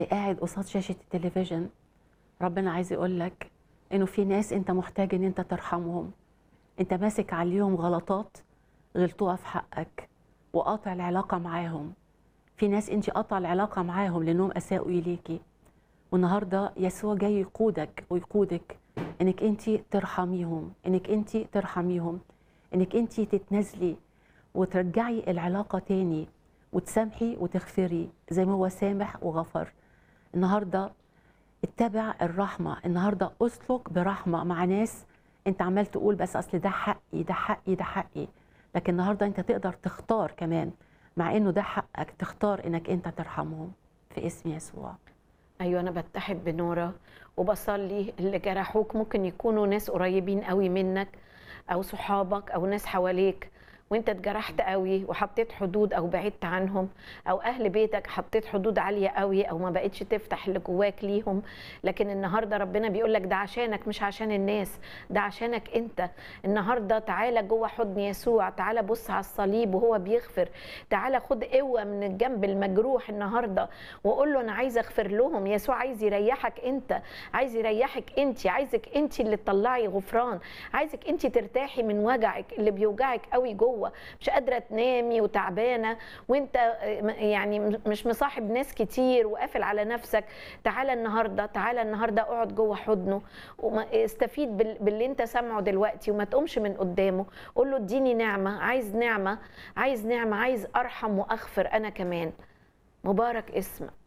قاعد قصاد شاشة التلفزيون ربنا عايز يقول لك انه في ناس انت محتاج ان انت ترحمهم انت ماسك عليهم غلطات غلطوها في حقك وقاطع العلاقة معاهم في ناس انت قاطع العلاقة معاهم لانهم اساءوا اليكي والنهارده يسوع جاي يقودك ويقودك انك انت ترحميهم انك انت ترحميهم انك انت تتنازلي وترجعي العلاقة تاني وتسامحي وتغفري زي ما هو سامح وغفر النهارده اتبع الرحمة النهارده اسلك برحمة مع ناس انت عمال تقول بس اصل ده حقي ده حقي ده حقي لكن النهارده انت تقدر تختار كمان مع انه ده حقك تختار انك انت ترحمهم في اسم يسوع ايوه انا بتحد بنوره وبصلي اللي جرحوك ممكن يكونوا ناس قريبين قوي منك او صحابك او ناس حواليك وانت اتجرحت قوي وحطيت حدود او بعدت عنهم او اهل بيتك حطيت حدود عاليه قوي او ما بقتش تفتح اللي جواك ليهم لكن النهارده ربنا بيقول لك ده عشانك مش عشان الناس ده عشانك انت النهارده تعالى جوه حضن يسوع تعالى بص على الصليب وهو بيغفر تعالى خد قوه من الجنب المجروح النهارده وقول له انا عايز اغفر لهم يسوع عايز يريحك انت عايز يريحك انت عايزك انت اللي تطلعي غفران عايزك انت ترتاحي من وجعك اللي بيوجعك قوي جوه مش قادره تنامي وتعبانه وانت يعني مش مصاحب ناس كتير وقافل على نفسك تعالى النهارده تعالى النهارده اقعد جوه حضنه واستفيد باللي انت سامعه دلوقتي وما تقومش من قدامه قول له اديني نعمه عايز نعمه عايز نعمه عايز ارحم واغفر انا كمان مبارك اسمك